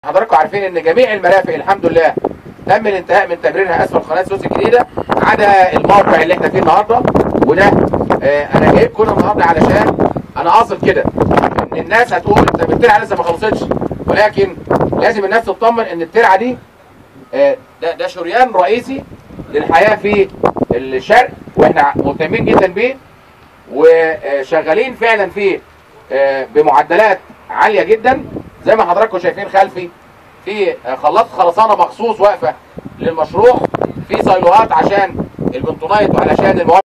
حضراتكم عارفين ان جميع المرافق الحمد لله تم الانتهاء من تبريرها اسفل قناه سويس الجديده عدا الموقع اللي احنا فيه النهارده وده آه انا جايبكم هنا النهارده علشان انا قاصد كده ان الناس هتقول انت الترعه لسه ما خلصتش ولكن لازم الناس تطمن ان الترعه دي آه ده ده شريان رئيسي للحياه في الشرق واحنا مهتمين جدا بيه وشغالين فعلا فيه آه، بمعدلات عاليه جدا زي ما حضراتكم شايفين خلفي في آه، خلاط خرسانه مخصوص واقفه للمشروع في سايلوهات عشان البنتونايت وعلشان المواد